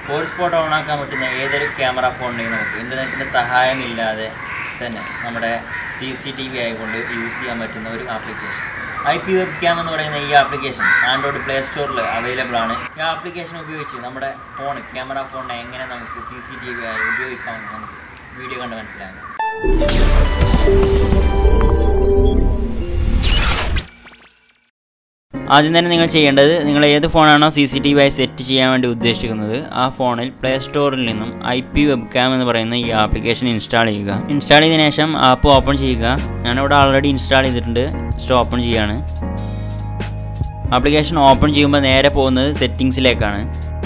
hotspot on ആക്കാൻ പറ്റുന്ന ഏതൊരു ക്യാമറ ഫോണിനെയും നമുക്ക് ഇൻ്റർനെറ്റിൻ്റെ സഹായമില്ലാതെ തന്നെ നമ്മുടെ സി സി ടി വി ആയിക്കൊണ്ട് യൂസ് ചെയ്യാൻ പറ്റുന്ന ഒരു application I P webcam എന്ന് പറയുന്ന ഈ ആപ്ലിക്കേഷൻ ആൻഡ്രോയിഡ് പ്ലേ സ്റ്റോറിൽ അവൈലബിൾ ആണ് ഈ ആപ്ലിക്കേഷൻ ഉപയോഗിച്ച് നമ്മുടെ ഫോൺ ക്യാമറ ഫോണിനെ എങ്ങനെ നമുക്ക് സി സി ടി വി ആയി ഉപയോഗിക്കാമെന്ന് നമുക്ക് വീഡിയോ കണ്ട് മനസ്സിലാക്കാം ആദ്യം തന്നെ നിങ്ങൾ ചെയ്യേണ്ടത് നിങ്ങൾ ഏത് ഫോണാണോ സി സി ടി വി ആയി സെറ്റ് ചെയ്യാൻ വേണ്ടി ഉദ്ദേശിക്കുന്നത് ആ ഫോണിൽ പ്ലേ സ്റ്റോറിൽ നിന്നും ഐ പി വെബ് ക്യാം എന്ന് പറയുന്ന ഈ ആപ്ലിക്കേഷൻ ഇൻസ്റ്റാൾ ചെയ്യുക ഇൻസ്റ്റാൾ ചെയ്തതിനു ശേഷം ആപ്പ് ഓപ്പൺ ചെയ്യുക ഞാനിവിടെ ഓൾറെഡി ഇൻസ്റ്റാൾ ചെയ്തിട്ടുണ്ട് ജസ്റ്റ് ഓപ്പൺ ചെയ്യാണ് ആപ്ലിക്കേഷൻ ഓപ്പൺ ചെയ്യുമ്പോൾ നേരെ പോകുന്നത് സെറ്റിങ്സിലേക്കാണ്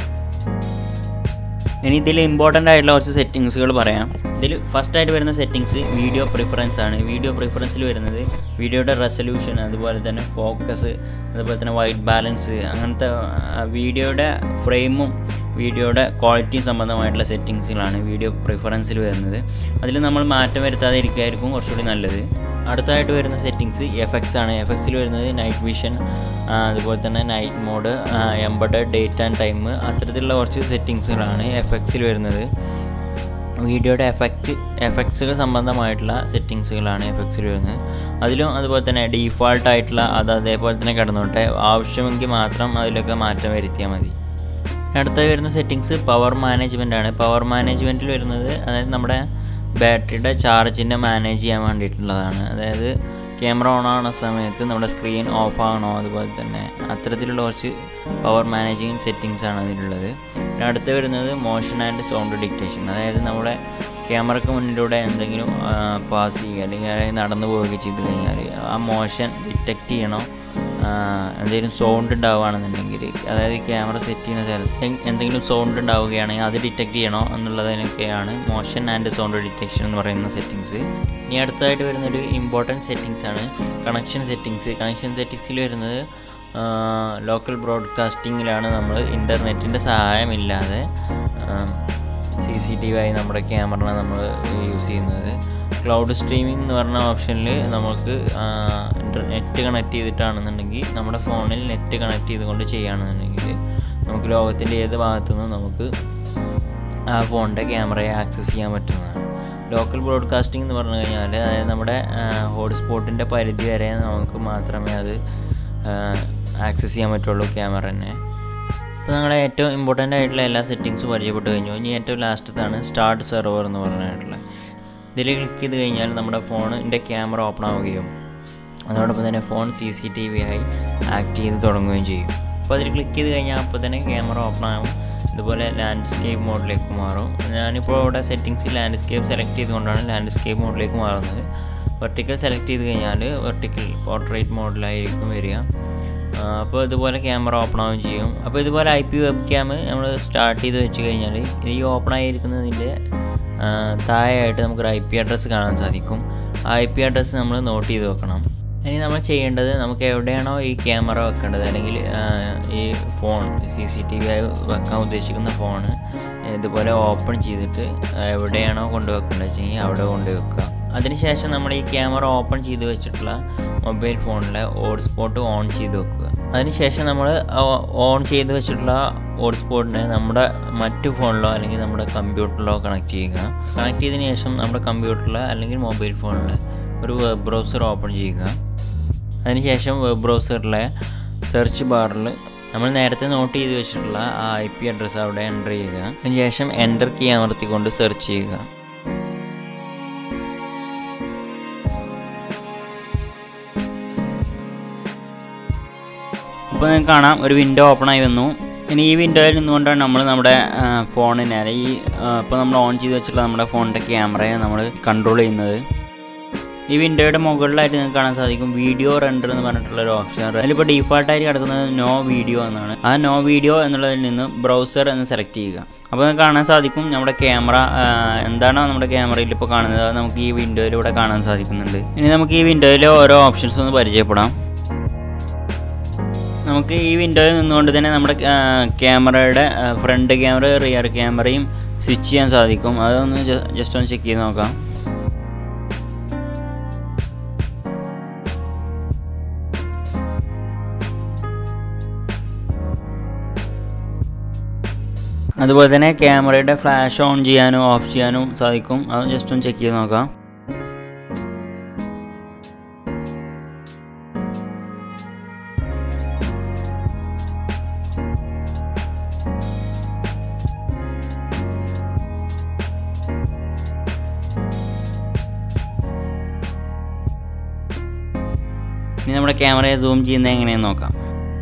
ഇനി ഇതിൽ ഇമ്പോർട്ടൻ്റ് ആയിട്ടുള്ള കുറച്ച് സെറ്റിങ്സുകൾ പറയാം ഇതിൽ ഫസ്റ്റ് ആയിട്ട് വരുന്ന സെറ്റിങ്സ് വീഡിയോ പ്രിഫറൻസ് ആണ് വീഡിയോ പ്രിഫറൻസിൽ വരുന്നത് വീഡിയോയുടെ റെസൊല്യൂഷൻ അതുപോലെ തന്നെ ഫോക്കസ് അതുപോലെ തന്നെ വൈറ്റ് ബാലൻസ് അങ്ങനത്തെ വീഡിയോയുടെ ഫ്രെയിമും വീഡിയോയുടെ ക്വാളിറ്റിയും സംബന്ധമായിട്ടുള്ള സെറ്റിങ്സുകളാണ് വീഡിയോ പ്രിഫറൻസിൽ വരുന്നത് അതിൽ നമ്മൾ മാറ്റം വരുത്താതെ ഇരിക്കുകയായിരിക്കും കുറച്ചുകൂടി നല്ലത് അടുത്തായിട്ട് വരുന്ന സെറ്റിങ്സ് എഫക്ട്സ് ആണ് എഫക്ട്സിൽ വരുന്നത് നൈറ്റ് വിഷൻ അതുപോലെ തന്നെ night mode embed date and time അത്തരത്തിലുള്ള കുറച്ച് സെറ്റിങ്സുകളാണ് എഫക്ട്സിൽ വരുന്നത് വീഡിയോയുടെ എഫക്റ്റ് എഫക്ട്സുകൾ സംബന്ധമായിട്ടുള്ള സെറ്റിങ്സുകളാണ് എഫക്ട്സിൽ വരുന്നത് അതിലും അതുപോലെ തന്നെ ഡീഫാൾട്ട് ആയിട്ടുള്ള അത് അതേപോലെ തന്നെ കിടന്നോട്ടെ ആവശ്യമെങ്കിൽ മാത്രം അതിലൊക്കെ മാറ്റം വരുത്തിയാൽ മതി അടുത്ത വരുന്ന സെറ്റിങ്സ് പവർ മാനേജ്മെൻ്റ് ആണ് പവർ മാനേജ്മെൻറ്റിൽ വരുന്നത് അതായത് നമ്മുടെ ബാറ്ററിയുടെ ചാർജിനെ മാനേജ് ചെയ്യാൻ വേണ്ടിയിട്ടുള്ളതാണ് അതായത് ക്യാമറ ഓൺ ആവുന്ന സമയത്ത് നമ്മുടെ സ്ക്രീൻ ഓഫ് ആകണോ അതുപോലെ തന്നെ അത്തരത്തിലുള്ള കുറച്ച് പവർ മാനേജിങ് സെറ്റിങ്സ് ആണ് അതിലുള്ളത് പിന്നെ അടുത്ത് വരുന്നത് മോഷൻ ആൻഡ് സൗണ്ട് ഡിക്റ്റേഷൻ അതായത് നമ്മുടെ ക്യാമറയ്ക്ക് മുന്നിലൂടെ എന്തെങ്കിലും പാസ് ചെയ്യുക അല്ലെങ്കിൽ നടന്നു പോവുകയൊക്കെ ചെയ്ത് കഴിഞ്ഞാൽ ആ മോഷൻ ഡിറ്റക്റ്റ് ചെയ്യണോ എന്തെങ്കിലും സൗണ്ട് ഉണ്ടാവുകയാണെന്നുണ്ടെങ്കിൽ അതായത് ക്യാമറ സെറ്റ് ചെയ്യുന്ന സ്ഥലത്ത് എന്തെങ്കിലും സൗണ്ട് ഉണ്ടാവുകയാണെങ്കിൽ അത് ഡിറ്റക്റ്റ് ചെയ്യണോ എന്നുള്ളതിനൊക്കെയാണ് മോഷൻ ആൻഡ് സൗണ്ട് ഡിറ്റക്ഷൻ എന്ന് പറയുന്ന സെറ്റിങ്സ് ഇനി അടുത്തതായിട്ട് വരുന്നൊരു ഇമ്പോർട്ടൻറ്റ് സെറ്റിങ്സ് ആണ് കണക്ഷൻ സെറ്റിങ്സ് കണക്ഷൻ സെറ്റിങ്സിൽ വരുന്നത് ലോക്കൽ ബ്രോഡ്കാസ്റ്റിങ്ങിലാണ് നമ്മൾ ഇൻ്റർനെറ്റിൻ്റെ സഹായമില്ലാതെ സി സി ടി വി ആയി നമ്മുടെ ക്യാമറ നമ്മൾ യൂസ് ചെയ്യുന്നത് ക്ലൗഡ് സ്ട്രീമിംഗ് എന്ന് പറഞ്ഞ ഓപ്ഷനിൽ നമുക്ക് നെറ്റ് കണക്ട് ചെയ്തിട്ടാണെന്നുണ്ടെങ്കിൽ നമ്മുടെ ഫോണിൽ നെറ്റ് കണക്ട് ചെയ്തുകൊണ്ട് ചെയ്യുകയാണെന്നുണ്ടെങ്കിൽ നമുക്ക് ലോകത്തിൻ്റെ ഏത് ഭാഗത്തു നിന്നും നമുക്ക് ആ ഫോണിൻ്റെ ക്യാമറയെ ആക്സസ് ചെയ്യാൻ പറ്റുന്നതാണ് ലോക്കൽ ബ്രോഡ്കാസ്റ്റിംഗ് എന്ന് പറഞ്ഞു കഴിഞ്ഞാൽ അതായത് നമ്മുടെ ഹോട്ട്സ്പോട്ടിൻ്റെ പരിധി വരെ നമുക്ക് മാത്രമേ അത് ആക്സസ് ചെയ്യാൻ പറ്റുള്ളൂ ക്യാമറ തന്നെ അപ്പോൾ ഞങ്ങളുടെ ഏറ്റവും ഇമ്പോർട്ടൻ്റ് ആയിട്ടുള്ള എല്ലാ സെറ്റിങ്സും പരിചയപ്പെട്ട് കഴിഞ്ഞു ഇനി ഏറ്റവും ലാസ്റ്റത്താണ് സ്റ്റാർട്ട് സെർവർ എന്ന് പറഞ്ഞിട്ടുള്ളത് ഇതിൽ ക്ലിക്ക് ചെയ്ത് കഴിഞ്ഞാൽ നമ്മുടെ ഫോണിൻ്റെ ക്യാമറ ഓപ്പൺ ആവുകയും അതോടൊപ്പം തന്നെ phone C C T V ആയി ആക്ട് ചെയ്ത് തുടങ്ങുകയും ചെയ്യും അപ്പോൾ അതിൽ ക്ലിക്ക് ചെയ്ത് കഴിഞ്ഞാൽ അപ്പോൾ തന്നെ ക്യാമറ ഓപ്പൺ ആകും ഇതുപോലെ ലാൻഡ്സ്കേപ്പ് മോഡിലേക്ക് മാറും ഞാനിപ്പോൾ ഇവിടെ സെറ്റിങ്സിൽ ലാൻഡ്സ്കേപ്പ് സെലക്ട് ചെയ്തുകൊണ്ടാണ് ലാൻഡ്സ്കേപ്പ് മോഡിലേക്ക് മാറുന്നത് വെർട്ടിക്കൽ സെലക്ട് ചെയ്ത് കഴിഞ്ഞാൽ വെർട്ടിക്കൽ പോർട്രേറ്റ് മോഡിലായിരിക്കും വരിക അപ്പോൾ ഇതുപോലെ ക്യാമറ ഓപ്പൺ ആവുകയും ചെയ്യും അപ്പോൾ ഇതുപോലെ ഐ പി വെബ് ക്യാം നമ്മൾ സ്റ്റാർട്ട് ചെയ്ത് വെച്ച് കഴിഞ്ഞാൽ ഈ ഓപ്പൺ ആയിരിക്കുന്നതിൻ്റെ താഴെയായിട്ട് നമുക്കൊരു ഐ പി അഡ്രസ്സ് കാണാൻ സാധിക്കും ആ ഐ പി അഡ്രസ്സ് നമ്മൾ നോട്ട് ചെയ്ത് വെക്കണം ഇനി നമ്മൾ ചെയ്യേണ്ടത് നമുക്ക് എവിടെയാണോ ഈ ക്യാമറ വെക്കേണ്ടത് അല്ലെങ്കിൽ ഈ phone C C T V ആയി വെക്കാൻ ഉദ്ദേശിക്കുന്ന ഫോൺ ഇതുപോലെ ഓപ്പൺ ചെയ്തിട്ട് എവിടെയാണോ കൊണ്ടുവെക്കേണ്ടത് വെച്ചെങ്കിൽ അവിടെ കൊണ്ടുവെക്കുക അതിനുശേഷം നമ്മൾ ഈ ക്യാമറ ഓപ്പൺ ചെയ്ത് വെച്ചിട്ടുള്ള മൊബൈൽ ഫോണിലെ ഹോട്ട്സ്പോട്ട് ഓൺ ചെയ്ത് വെക്കുക അതിനുശേഷം നമ്മൾ ഓൺ ചെയ്ത് വെച്ചിട്ടുള്ള ഹോട്ട്സ്പോട്ടിനെ നമ്മുടെ മറ്റു ഫോണിലോ അല്ലെങ്കിൽ നമ്മുടെ കമ്പ്യൂട്ടറിലോ കണക്ട് ചെയ്യുക കണക്ട് ചെയ്തതിന് ശേഷം നമ്മുടെ കമ്പ്യൂട്ടറിൽ അല്ലെങ്കിൽ മൊബൈൽ ഫോണിൽ ഒരു വെബ് ബ്രൗസർ ഓപ്പൺ ചെയ്യുക അതിനുശേഷം വെബ് ബ്രൗസറിലെ സെർച്ച് ബാറിൽ നമ്മൾ നേരത്തെ നോട്ട് ചെയ്ത് വെച്ചിട്ടുള്ള ആ ഐ പി അഡ്രസ്സ് അവിടെ എൻ്റർ ചെയ്യുക അതിനുശേഷം എൻ്റർ കീ അമർത്തിക്കൊണ്ട് സെർച്ച് ചെയ്യുക അപ്പോൾ നിങ്ങൾക്ക് കാണാം ഒരു വിൻഡോ ഓപ്പൺ ആയി വന്നു ഇനി ഈ വിൻഡോയിൽ നിന്നുകൊണ്ടാണ് നമ്മൾ നമ്മുടെ ഫോണിനെ അല്ലെങ്കിൽ ഈ ഇപ്പോൾ നമ്മൾ ഓൺ ചെയ്ത് വെച്ചിട്ടുള്ള നമ്മുടെ ഫോണിൻ്റെ ക്യാമറയെ നമ്മൾ കൺട്രോൾ ചെയ്യുന്നത് ഈ വിൻഡോയുടെ മുകളിലായിട്ട് നിങ്ങൾക്ക് കാണാൻ സാധിക്കും വീഡിയോ റെൻഡർ എന്ന് പറഞ്ഞിട്ടുള്ള ഒരു ഓപ്ഷൻ അതിലിപ്പോൾ ഡീഫാൾട്ടായിട്ട് കിടക്കുന്നത് നോ വീഡിയോ എന്നാണ് ആ നോ വീഡിയോ എന്നുള്ളതിൽ നിന്ന് ബ്രൗസർ എന്ന് സെലക്ട് ചെയ്യുക അപ്പോൾ നിങ്ങൾക്ക് കാണാൻ സാധിക്കും നമ്മുടെ ക്യാമറ എന്താണോ നമ്മുടെ ക്യാമറയിൽ ഇപ്പോൾ കാണുന്നത് അത് നമുക്ക് ഈ വിൻഡോയിലൂടെ കാണാൻ സാധിക്കുന്നുണ്ട് ഇനി നമുക്ക് ഈ വിൻഡോയിലെ ഓരോ ഓപ്ഷൻസ് ഒന്ന് പരിചയപ്പെടാം നമുക്ക് ഈ വിൻഡോയിൽ നിന്നുകൊണ്ട് തന്നെ നമ്മുടെ ക്യാമറയുടെ ഫ്രണ്ട് ക്യാമറ റിയർ ക്യാമറയും സ്വിച്ച് ചെയ്യാൻ സാധിക്കും അതൊന്ന് ജസ്റ്റ് ഒന്ന് ചെക്ക് ചെയ്ത് നോക്കാം അതുപോലെ തന്നെ ക്യാമറയുടെ ഫ്ലാഷ് ഓൺ ചെയ്യാനും ഓഫ് ചെയ്യാനും സാധിക്കും അത് ജസ്റ്റ് ഒന്ന് ചെക്ക് ചെയ്ത് നോക്കാം ഇനി നമ്മുടെ ക്യാമറയെ സൂം ചെയ്യുന്നത് എങ്ങനെയെന്ന് നോക്കാം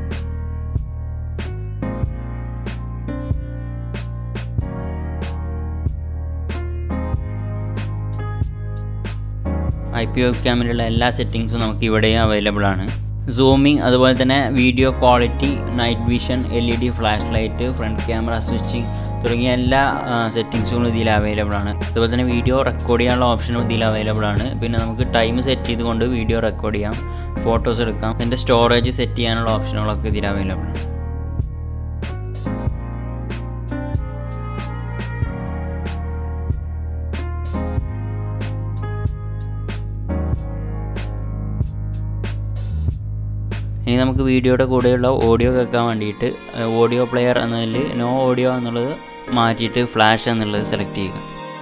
ഐ പി ഒ ക്യാമറയുള്ള എല്ലാ സെറ്റിങ്സും നമുക്ക് ഇവിടെയും അവൈലബിൾ ആണ് സൂമിങ് അതുപോലെ തന്നെ video quality night vision L E D flash light front camera switching തുടങ്ങിയ എല്ലാ സെറ്റിങ്സുകളും ഇതിൽ അവൈലബിൾ ആണ് അതുപോലെ തന്നെ വീഡിയോ റെക്കോർഡ് ചെയ്യാനുള്ള ഓപ്ഷനും ഇതിൽ അവൈലബിൾ ആണ് പിന്നെ നമുക്ക് ടൈം സെറ്റ് ചെയ്തുകൊണ്ട് വീഡിയോ റെക്കോർഡ് ചെയ്യാം ഫോട്ടോസ് എടുക്കാം ഇതിൻ്റെ സ്റ്റോറേജ് സെറ്റ് ചെയ്യാനുള്ള ഓപ്ഷനുകളൊക്കെ ഇതിൽ അവൈലബിൾ ആണ് ഇനി നമുക്ക് വീഡിയോയുടെ കൂടെയുള്ള ഓഡിയോ കേൾക്കാൻ വേണ്ടിയിട്ട് ഓഡിയോ പ്ലെയർ എന്നതിൽ നോ ഓഡിയോ എന്നുള്ളത് മാറ്റിയിട്ട് ഫ്ലാഷ് എന്നുള്ളത് സെലക്ട് ചെയ്യുക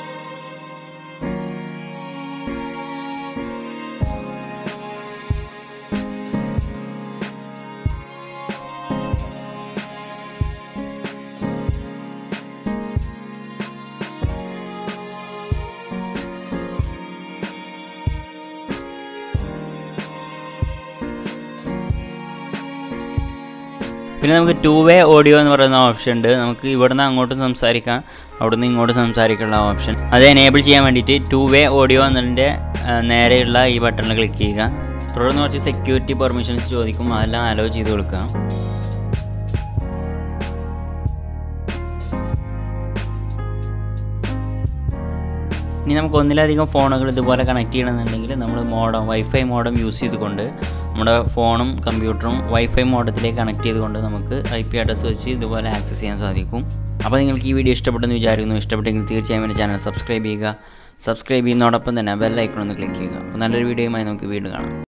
പിന്നെ നമുക്ക് ടു വേ ഓഡിയോ എന്ന് പറയുന്ന ഓപ്ഷൻ ഉണ്ട് നമുക്ക് ഇവിടുന്ന് അങ്ങോട്ടും സംസാരിക്കാം അവിടുന്ന് ഇങ്ങോട്ട് സംസാരിക്കാനുള്ള ഓപ്ഷൻ അത് എനേബിൾ ചെയ്യാൻ വേണ്ടിയിട്ട് ടു വേ ഓഡിയോ എന്നതിൻ്റെ നേരെയുള്ള ഈ ബട്ടണിൽ ക്ലിക്ക് ചെയ്യുക തുടർന്ന് കുറച്ച് സെക്യൂരിറ്റി പെർമിഷൻസ് ചോദിക്കും അതെല്ലാം അലോ ചെയ്ത് കൊടുക്കുക ഇനി നമുക്ക് ഒന്നിലധികം ഫോണുകൾ ഇതുപോലെ കണക്ട് ചെയ്യണമെന്നുണ്ടെങ്കിൽ നമ്മൾ മോഡം വൈഫൈ മോഡം യൂസ് ചെയ്തുകൊണ്ട് നമ്മുടെ ഫോണും കമ്പ്യൂട്ടറും വൈഫൈ മോഡത്തിലേക്ക് കണക്ട് ചെയ്തുകൊണ്ട് നമുക്ക് ഐ പി അഡ്രസ് വെച്ച് ഇതുപോലെ ആക്സസ് ചെയ്യാൻ സാധിക്കും അപ്പോൾ നിങ്ങൾക്ക് ഈ വീഡിയോ ഇഷ്ടപ്പെട്ടെന്ന് വിചാരിക്കുന്നു ഇഷ്ടപ്പെട്ടെങ്കിൽ തീർച്ചയായും എൻ്റെ ചാനൽ സബ്സ്ക്രൈബ് ചെയ്യുക സബ്സ്ക്രൈബ് ചെയ്യുന്നതോടൊപ്പം തന്നെ ബെല്ലൈക്കൺ ഒന്ന് ക്ലിക്ക് ചെയ്യുക അപ്പോൾ നല്ലൊരു വീഡിയോയുമായി നമുക്ക് വീണ്ടും കാണാം